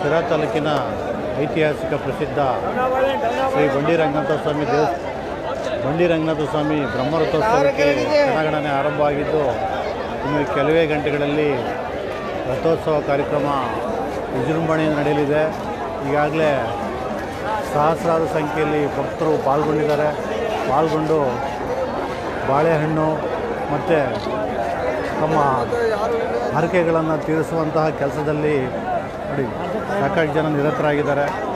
ಶಿರಾ ತಾಲೂಕಿನ ಐತಿಹಾಸಿಕ ಪ್ರಸಿದ್ಧ ಶ್ರೀ ಬಂಡಿ ರಂಗನಾಥ ಸ್ವಾಮಿ ದೇವಸ್ ಬಂಡಿ ರಂಗನಾಥ ಸ್ವಾಮಿ ಬ್ರಹ್ಮರಥೋತ್ಸವಕ್ಕೆ ಕ್ಷಣಗಣನೆ ಆರಂಭ ಆಗಿದ್ದು ಇನ್ನು ಕೆಲವೇ ಗಂಟೆಗಳಲ್ಲಿ ರಥೋತ್ಸವ ಕಾರ್ಯಕ್ರಮ ವಿಜೃಂಭಣೆಯಿಂದ ನಡೆಯಲಿದೆ ಈಗಾಗಲೇ ಸಹಸ್ರಾರು ಸಂಖ್ಯೆಯಲ್ಲಿ ಭಕ್ತರು ಪಾಲ್ಗೊಂಡಿದ್ದಾರೆ ಪಾಲ್ಗೊಂಡು ಬಾಳೆಹಣ್ಣು ಮತ್ತು ತಮ್ಮ ಹರಕೆಗಳನ್ನು ತೀರಿಸುವಂತಹ ಕೆಲಸದಲ್ಲಿ ನೋಡಿ ಸಾಕಷ್ಟು ಜನ ನಿರತರಾಗಿದ್ದಾರೆ